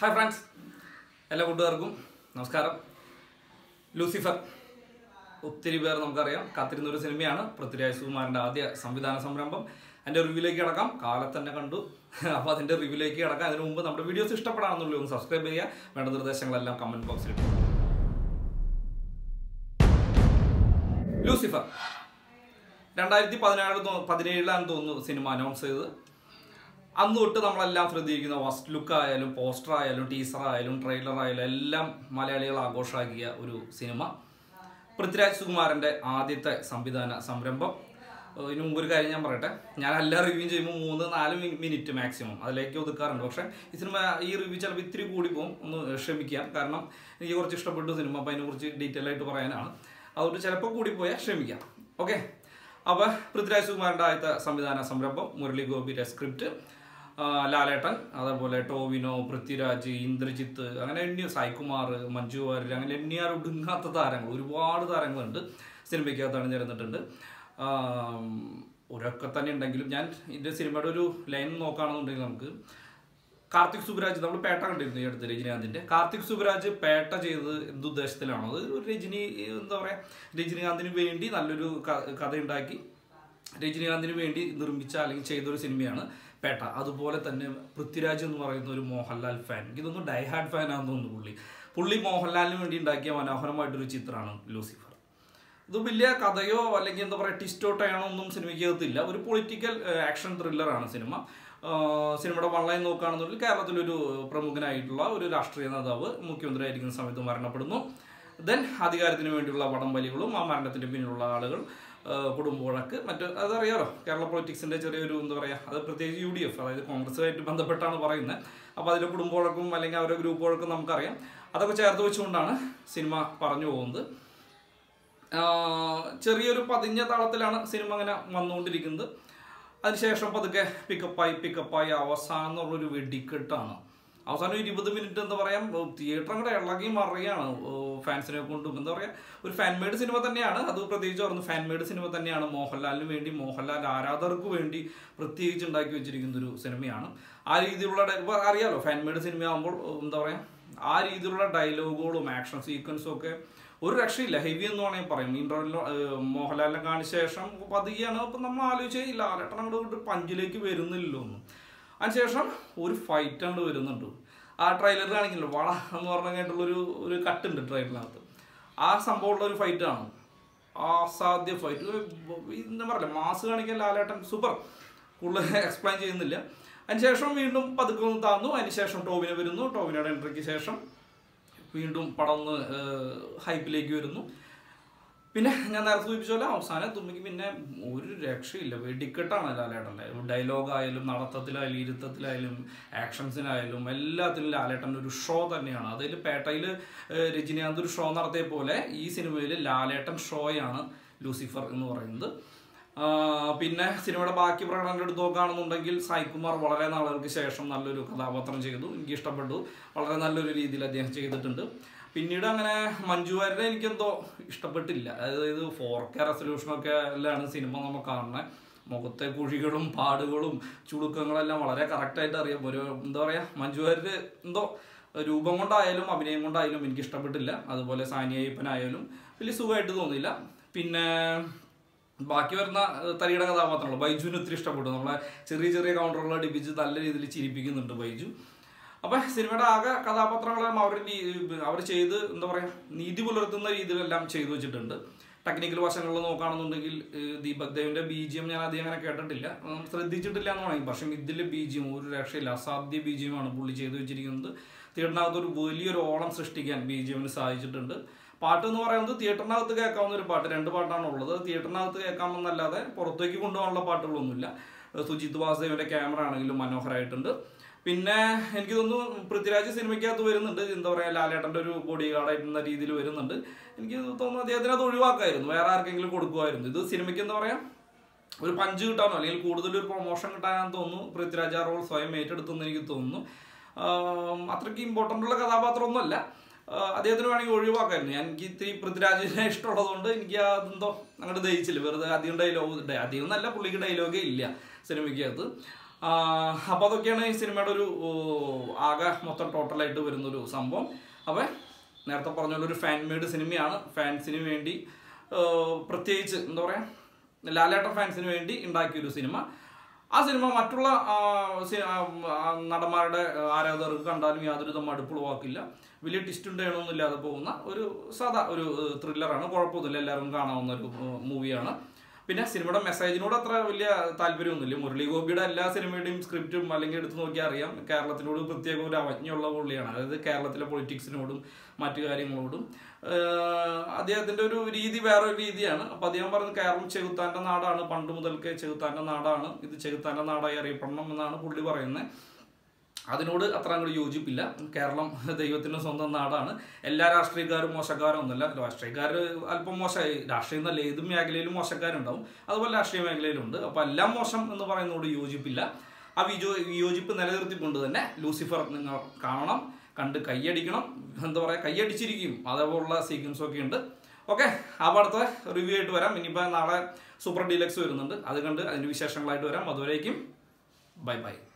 hi friends എല്ലാ കൂട്ടുകാർക്കും നമസ്കാരം ലൂസിഫർ ഒത്തിരി പേർ നമുക്കറിയാം കാത്തിരുന്ന ഒരു സിനിമയാണ് പൃഥ്വിരാജ് സുകുമാരൻ്റെ ആദ്യ സംവിധാന സംരംഭം അതിൻ്റെ റിവ്യൂലേക്ക് കിടക്കാം കാലത്ത് തന്നെ കണ്ടു അപ്പോൾ അതിൻ്റെ റിവ്യൂലേക്ക് കിടക്കാം അതിന് മുമ്പ് നമ്മുടെ വീഡിയോസ് ഇഷ്ടപ്പെടാണെന്നുള്ളൂ ഒന്ന് സബ്സ്ക്രൈബ് ചെയ്യുക വേണ്ട നിർദ്ദേശങ്ങളെല്ലാം കമൻറ്റ് ബോക്സിൽ ഇട്ടു ലൂസിഫർ രണ്ടായിരത്തി പതിനാറ് പതിനേഴിലാണ് തോന്നുന്നു സിനിമ അനൗൺസ് ചെയ്തത് അന്ന് തൊട്ട് നമ്മളെല്ലാം ശ്രദ്ധിക്കുന്ന ഫസ്റ്റ് ലുക്ക് ആയാലും പോസ്റ്റർ ആയാലും ടീസർ ആയാലും ട്രെയിലർ ആയാലും എല്ലാം മലയാളികൾ ആഘോഷമാക്കിയ ഒരു സിനിമ പൃഥ്വിരാജ് സുകുമാരൻ്റെ ആദ്യത്തെ സംവിധാന സംരംഭം ഏഹ് ഇതിനു മുമ്പ് ഒരു കാര്യം ഞാൻ പറയട്ടെ ഞാൻ എല്ലാ റിവ്യൂ ചെയ്യുമ്പോൾ മൂന്ന് നാല് മിനി- മിനിറ്റ് മാക്സിമം അതിലേക്ക് ഒതുക്കാറുണ്ട് പക്ഷേ ഈ സിനിമ ഈ റിവ്യൂ ചിലപ്പോൾ ഇത്തിരി കൂടി പോകും ഒന്ന് ക്ഷമിക്കാം കാരണം എനിക്ക് കുറച്ച് ഇഷ്ടപ്പെട്ടു സിനിമ അപ്പോൾ അതിനെക്കുറിച്ച് ഡീറ്റെയിൽ ആയിട്ട് പറയാനാണ് അതുകൊണ്ട് ചിലപ്പോൾ കൂടിപ്പോയാൽ ക്ഷമിക്കാം ഓക്കെ അപ്പോൾ പൃഥ്വിരാജ് സുകുമാരൻ്റെ ആദ്യത്തെ സംവിധാന സംരംഭം മുരളി ഗോപിയുടെ സ്ക്രിപ്റ്റ് ആ, ലാലേട്ടൻ അതേപോലെ ടോവിനോ പൃഥ്വിരാജ് ഇന്ദ്രജിത്ത് അങ്ങനെ എണ്ണി സായികുമാർ മഞ്ജു വാര്യർ അങ്ങനെ എണ്ണിയാൽ ഒടുങ്ങാത്ത താരങ്ങൾ ഒരുപാട് താരങ്ങളുണ്ട് സിനിമയ്ക്കകത്ത് അണിനിരന്നിട്ടുണ്ട് ആം, ഒരൊക്കെ തന്നെ ഉണ്ടെങ്കിലും ഞാൻ ഇതിൻ്റെ സിനിമയുടെ ഒരു ലൈൻ നോക്കുകയാണെന്നുണ്ടെങ്കിൽ നമുക്ക് കാർത്തിക് സുബരാജ് നമ്മൾ പേട്ട കണ്ടിരുന്നു ഈ അടുത്ത് രജനീകാന്തിന്റെ കാർത്തിക് സുബരാജ് പേട്ട ചെയ്തത് എന്തുദ്ദേശത്തിലാണോ അത് ഒരു രജനി എന്താ പറയാ രജനീകാന്തിന് വേണ്ടി നല്ലൊരു ക- കഥ ഉണ്ടാക്കി രജനീകാന്തിന് വേണ്ടി നിർമ്മിച്ച അല്ലെങ്കിൽ ചെയ്തൊരു സിനിമയാണ് പേട്ട അതുപോലെ തന്നെ പൃഥ്വിരാജ് എന്ന് പറയുന്ന ഒരു മോഹൻലാൽ ഫാൻ എനിക്കിതൊന്നും ഡൈഹാർഡ് ഫാൻ ആണെന്ന് തോന്നുന്നു പുള്ളി പുള്ളി മോഹൻലാലിന് വേണ്ടി ഉണ്ടാക്കിയ മനോഹരമായിട്ടൊരു ചിത്രമാണ് ലൂസിഫർ ഇത് വലിയ കഥയോ അല്ലെങ്കിൽ എന്താ പറയുക ടിസ്റ്റോ ടയണോ ഒന്നും സിനിമയ്ക്കകത്തില്ല ഒരു പൊളിറ്റിക്കൽ ആക്ഷൻ ത്രില്ലറാണ് സിനിമ ആഹ് സിനിമയുടെ വള്ളയം നോക്കുകയാണെന്നുണ്ടെങ്കിൽ കേരളത്തിലൊരു പ്രമുഖനായിട്ടുള്ള ഒരു രാഷ്ട്രീയ നേതാവ് മുഖ്യമന്ത്രി ആയിരിക്കുന്ന സമയത്ത് മരണപ്പെടുന്നു ദെൻ അധികാരത്തിന് വേണ്ടിയുള്ള വടംവലികളും ആ മരണത്തിന് പിന്നിലുള്ള ആളുകൾ ആഹ് കുടുംബവഴക്ക് മറ്റ് അതറിയാലോ കേരള പൊളിറ്റിക്സിന്റെ ചെറിയൊരു എന്താ പറയുക അത് പ്രത്യേകിച്ച് യു ഡി എഫ് അതായത് കോൺഗ്രസുമായിട്ട് ബന്ധപ്പെട്ടാണ് പറയുന്നത് അപ്പോൾ അതിലെ കുടുംബവഴക്കും അല്ലെങ്കിൽ അവരുടെ ഗ്രൂപ്പ് വഴക്കും നമുക്കറിയാം അതൊക്കെ ചേർത്ത് വെച്ചുകൊണ്ടാണ് സിനിമ പറഞ്ഞു പോകുന്നത് ആഹ് ചെറിയൊരു പതിഞ്ഞ താളത്തിലാണ് സിനിമ അങ്ങനെ വന്നുകൊണ്ടിരിക്കുന്നത് അതിനുശേഷം പതുക്കെ പിക്കപ്പായി പിക്കപ്പായി അവസാനം എന്ന് പറഞ്ഞൊരു വെടിക്കെട്ടാണ് അവസാനം ഇരുപത് മിനിറ്റ് എന്താ പറയാ തിയേറ്റർ അങ്ങോട്ട് ഇളകി മറിയാണ് ഫാൻസിനെ കൊണ്ടും എന്താ പറയാ ഒരു ഫാൻ മെയ്ഡ് സിനിമ തന്നെയാണ് അത് പ്രത്യേകിച്ച് പറഞ്ഞു ഫാൻ മെയ്ഡ് സിനിമ തന്നെയാണ് മോഹൻലാലിന് വേണ്ടി മോഹൻലാൽ ആരാധകർക്ക് വേണ്ടി പ്രത്യേകിച്ച് ഉണ്ടാക്കി വെച്ചിരിക്കുന്ന ഒരു സിനിമയാണ് ആ രീതിയിലുള്ള ഡയ- ഇപ്പൊ അറിയാലോ ഫാൻ മെയ്ഡ് സിനിമ ആകുമ്പോൾ എന്താ പറയാ ആ രീതിയിലുള്ള ഡയലോഗുകളും ആക്ഷൻ സീക്വൻസും ഒക്കെ ഒരു രക്ഷയില്ല ഹെവി എന്ന് വേണമെങ്കിൽ പറയും ഇന്റർവെല്ലോ മോഹൻലാലിനെ കാണിച്ച ശേഷം പതിയാണ് അപ്പൊ നമ്മൾ ആലോചിച്ച് ലാലേട്ടൻ അങ്ങോട്ട് വിട്ട് പഞ്ചിലേക്ക് വരുന്നില്ലല്ലോ ഒന്നും അതിനുശേഷം ഒരു ഫൈറ്റ് അങ്ങോട്ട് വരുന്നുണ്ട് ആ ട്രെയിലറിൽ ആണെങ്കിലോ വള എന്ന് പറഞ്ഞിട്ടുള്ള ഒരു ഒരു കട്ടുണ്ട് ട്രെയിലറിനകത്ത് ആ സംഭവമുള്ള ഒരു ഫൈറ്റ് ആണ് അസാധ്യ ഫൈറ്റ് എന്താ പറയില്ല മാസ് കാണിക്കാൻ ലാലേട്ടൻ സൂപ്പർ കൂടുതൽ എക്സ്പ്ലെയിൻ ചെയ്യുന്നില്ല അതിനുശേഷം വീണ്ടും പതുക്കെ ഒന്ന് താന്നു അതിനുശേഷം ടോവിനെ വരുന്നു ടോവിനയുടെ എൻട്രിക്ക് ശേഷം വീണ്ടും പടം ഒന്ന് ഹൈപ്പിലേക്ക് വരുന്നു പിന്നെ ഞാൻ നേരത്തെ സൂചിപ്പിച്ച പോലെ അവസാനം തുമ്മിക്ക് പിന്നെ ഒരു രക്ഷയില്ല വെടിക്കെട്ടാണ് ലാലേട്ടൻ്റെ ഡയലോഗായാലും നടത്തത്തിലായാലും ഇരുത്തത്തിലായാലും ആക്ഷൻസിനായാലും എല്ലാത്തിലും ലാലേട്ടൻ്റെ ഒരു ഷോ തന്നെയാണ് അതിൽ പേട്ടയിൽ രജനീകാന്ത് ഒരു ഷോ നടത്തിയ പോലെ ഈ സിനിമയിൽ ലാലേട്ടൻ ഷോയാണ് ലൂസിഫർ എന്ന് പറയുന്നത് ആ, പിന്നെ സിനിമയുടെ ബാക്കി പ്രകടനം എടുത്ത് നോക്കുകയാണെന്നുണ്ടെങ്കിൽ സായികുമാർ വളരെ നാളുകൾക്ക് ശേഷം നല്ലൊരു കഥാപാത്രം ചെയ്തു എനിക്ക് ഇഷ്ടപ്പെട്ടു വളരെ നല്ലൊരു രീതിയിൽ അദ്ദേഹം ചെയ്തിട്ടുണ്ട് പിന്നീട് അങ്ങനെ മഞ്ജു വാര്യരെ എനിക്കെന്തോ ഇഷ്ടപ്പെട്ടില്ല അതായത് ഫോർ കെ റെസൊല്യൂഷനൊക്കെ എല്ലാമാണ് സിനിമ നമ്മൾ കാണുന്നത് മുഖത്തെ കുഴികളും പാടുകളും ചുളുക്കങ്ങളെല്ലാം വളരെ കറക്റ്റായിട്ട് അറിയാം ഒരു എന്താ പറയുക മഞ്ജു വാര്യർ എന്തോ രൂപം കൊണ്ടായാലും അഭിനയം കൊണ്ടായാലും എനിക്ക് ഇഷ്ടപ്പെട്ടില്ല അതുപോലെ സാനിയ അയ്യപ്പനായാലും വലിയ സുഖമായിട്ട് തോന്നിയില്ല പിന്നെ ബാക്കി വരുന്ന ഏഹ്, തരിയുടെ കഥാപാത്രങ്ങൾ ബൈജുവിന് ഒത്തിരി ഇഷ്ടപ്പെട്ടു നമ്മളെ ചെറിയ ചെറിയ കൗണ്ടറുകൾ അടിപ്പിച്ച് നല്ല രീതിയിൽ ചിരിപ്പിക്കുന്നുണ്ട് ബൈജു അപ്പൊ സിനിമയുടെ ആകെ കഥാപാത്രങ്ങളെല്ലാം അവർ അവർ ചെയ്ത് എന്താ പറയാ നീതി പുലർത്തുന്ന രീതിയിലെല്ലാം ചെയ്തു വെച്ചിട്ടുണ്ട് ടെക്നിക്കൽ വശങ്ങളിൽ നോക്കുകയാണെന്നുണ്ടെങ്കിൽ ഏഹ്, ദീപക് ദേവിന്റെ ബി ജി എം ഞാൻ അധികം അങ്ങനെ കേട്ടിട്ടില്ല ഉം, ശ്രദ്ധിച്ചിട്ടില്ല എന്ന് വേണമെങ്കിൽ പക്ഷെ ഇതിലെ ബി ജി എം ഒരു രക്ഷയില്ല അസാധ്യ ബി ജി എമാണ് പുള്ളി ചെയ്തു വെച്ചിരിക്കുന്നത് തിയേറ്ററിനകത്ത് ഒരു വലിയൊരു ഓളം സൃഷ്ടിക്കാൻ ബി ജി എമ്മിന് സാധിച്ചിട്ടുണ്ട് പാട്ട് എന്ന് പറയുന്നത് തിയേറ്ററിനകത്ത് കേൾക്കാവുന്ന ഒരു പാട്ട് രണ്ട് പാട്ടാണ് ഉള്ളത് തിയേറ്ററിനകത്ത് കേൾക്കാമെന്നല്ലാതെ പുറത്തേക്ക് കൊണ്ടുപോകാനുള്ള പാട്ടുകളൊന്നുമില്ല ഏഹ് സുജിത് വാസുദേവന്റെ ക്യാമറ ആണെങ്കിലും മനോഹരമായിട്ടുണ്ട് പിന്നെ എനിക്ക് തോന്നുന്നു പൃഥ്വിരാജ് സിനിമയ്ക്കകത്ത് വരുന്നുണ്ട് എന്താ പറയുക ലാലേട്ടൻ്റെ ഒരു ബോഡി ഗാർഡായിട്ടുന്ന രീതിയിൽ വരുന്നുണ്ട് എനിക്ക് തോന്നുന്നു അദ്ദേഹത്തിന് അത് ഒഴിവാക്കായിരുന്നു വേറെ ആർക്കെങ്കിലും കൊടുക്കുമായിരുന്നു ഇത് സിനിമയ്ക്ക് എന്താ പറയാ ഒരു പഞ്ച് കിട്ടാനോ അല്ലെങ്കിൽ കൂടുതൽ ഒരു പ്രൊമോഷൻ കിട്ടാനാന്ന് തോന്നുന്നു പൃഥ്വിരാജ് ആ റോൾ സ്വയം ഏറ്റെടുത്തെന്ന് എനിക്ക് തോന്നുന്നു ആം, അത്രയ്ക്ക് ഇമ്പോർട്ടൻ്റ് ഉള്ള കഥാപാത്രമൊന്നുമല്ല ആ, അദ്ദേഹത്തിന് വേണമെങ്കിൽ ഒഴിവാക്കായിരുന്നു ഞാൻ എനിക്ക് ഇത്തിരി പൃഥ്വിരാജിനെ ഇഷ്ടമുള്ളതുകൊണ്ട് എനിക്ക് അതെന്തോ അങ്ങോട്ട് ദഹിച്ചില്ല വെറുതെ അധികം ഡയലോഗ് അധികം നല്ല പുള്ളിക്ക് ഡയലോഗേ ഇല്ല സിനിമയ്ക്കകത്ത് അപ്പോൾ അതൊക്കെയാണ് ഈ സിനിമയുടെ ഒരു ഓ, ആകെ മൊത്തം ടോട്ടലായിട്ട് വരുന്നൊരു സംഭവം അപ്പോൾ നേരത്തെ പറഞ്ഞ പോലെ ഒരു ഫാൻ മെയ്ഡ് സിനിമയാണ് ഫാൻസിന് വേണ്ടി ആ, പ്രത്യേകിച്ച് എന്താ പറയുക ലാലേട്ടൻ ഫാൻസിന് വേണ്ടി ഉണ്ടാക്കിയൊരു സിനിമ ആ സിനിമ മറ്റുള്ള ആ, സി- ആ, ആ, നടന്മാരുടെ ആരാധകർക്ക് കണ്ടാലും യാതൊരു വിധ മടുപ്പുളവാക്കില്ല വലിയ ട്വിസ്റ്റ് ഉണ്ടേണമെന്നില്ലാതെ പോകുന്ന ഒരു സാധാ ഒരു ത്രില്ലറാണ് കുഴപ്പമൊന്നുമില്ല എല്ലാവരും കാണാവുന്ന ഒരു മൂവിയാണ് പിന്നെ സിനിമയുടെ മെസ്സേജിനോട് അത്ര വലിയ താല്പര്യമൊന്നുമില്ല മുരളി ഗോപിയുടെ എല്ലാ സിനിമയുടെയും സ്ക്രിപ്റ്റും അല്ലെങ്കിൽ എടുത്ത് നോക്കിയാൽ അറിയാം കേരളത്തിനോട് പ്രത്യേക ഒരു അവജ്ഞയുള്ള പുള്ളിയാണ് അതായത് കേരളത്തിലെ പൊളിറ്റിക്സിനോടും മറ്റു കാര്യങ്ങളോടും ആഹ് അദ്ദേഹത്തിന്റെ ഒരു രീതി വേറൊരു രീതിയാണ് അപ്പൊ അദ്ദേഹം പറഞ്ഞത് കേരളം ചെകുത്താന്റെ നാടാണ് പണ്ട് മുതൽക്കേ ചെകുത്താന്റെ നാടാണ് ഇത് ചെകുത്താന്റെ നാടായി അറിയപ്പെടണം എന്നാണ് പുള്ളി പറയുന്നത് അതിനോട് അത്ര അങ്ങോട്ട് യോജിപ്പില്ല കേരളം ദൈവത്തിന്റെ സ്വന്തം നാടാണ് എല്ലാ രാഷ്ട്രീയക്കാരും മോശക്കാരൊന്നുമല്ല രാഷ്ട്രീയക്കാർ അല്പം മോശമായി രാഷ്ട്രീയം എന്നല്ല ഏത് മേഖലയിലും മോശക്കാരുണ്ടാവും അതുപോലെ രാഷ്ട്രീയ മേഖലയിലുണ്ട് അപ്പൊ എല്ലാം മോശം എന്ന് പറയുന്നതോട് യോജിപ്പില്ല ആ വിജോ വിയോജിപ്പ് നിലനിർത്തിക്കൊണ്ട് തന്നെ ലൂസിഫർ നിങ്ങൾ കാണണം കണ്ട് കൈയടിക്കണം എന്താ പറയുക കൈയടിച്ചിരിക്കും അതേപോലുള്ള സീക്വൻസ് ഒക്കെ ഉണ്ട് ഓക്കെ അപ്പോൾ അടുത്ത റിവ്യൂ ആയിട്ട് വരാം ഇനിയിപ്പോൾ നാളെ സൂപ്പർ ഡീലക്സ് വരുന്നുണ്ട് അത് കണ്ട് അതിൻ്റെ വിശേഷങ്ങളായിട്ട് വരാം അതുവരേക്കും ബൈ ബൈ